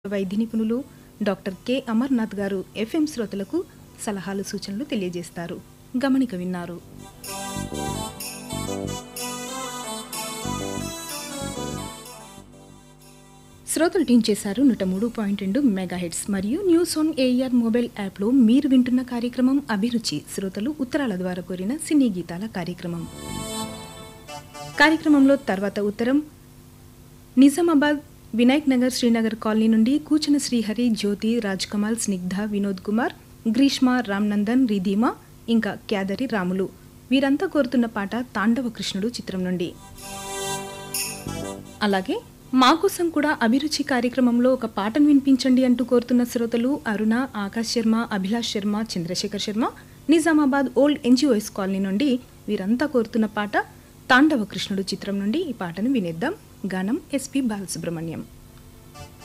వైద్య నిపుణులు doctor K Amarnath గారు ఎఫ్ఎం శ్రోతలకు సలహాలు సూచనలు తెలియజేస్తారు గమనిక విన్నారు శ్రోతలు టీం చేశారు నూట మూడు పాయింట్ రెండు మెగాహెడ్స్ మరియు న్యూస్ ఆన్ ఏఆర్ మొబైల్ యాప్లో మీరు వింటున్న కార్యక్రమం అభిరుచి శ్రోతలు ఉత్తరాల ద్వారా కోరిన సినీ గీతాల కార్యక్రమం కార్యక్రమంలో తర్వాత ఉత్తరం నిజామాబాద్ వినాయక్ నగర్ శ్రీనగర్ కాలనీ నుండి కూచన శ్రీహరి జ్యోతి రాజ్ కమాల్ స్నిగ్ధ వినోద్ కుమార్ గ్రీష్మ రామ్నందన్ రిధీమ ఇంకా క్యాదరి రాములు వీరంతా కోరుతున్న పాట తాండవ కృష్ణుడు చిత్రం నుండి అలాగే మా కోసం కూడా అభిరుచి కార్యక్రమంలో ఒక పాటను వినిపించండి అంటూ కోరుతున్న శ్రోతలు Aruna Akash Sharma Abhilash Sharma Chandrashekar Sharma Nizamabad old NGOs colony నుండి వీరంతా కోరుతున్న పాట తాండవ కృష్ణుడు చిత్రం నుండి ఈ పాటను వినేద్దాం గానం ఎస్పి బాలసుబ్రహ్మణ్యం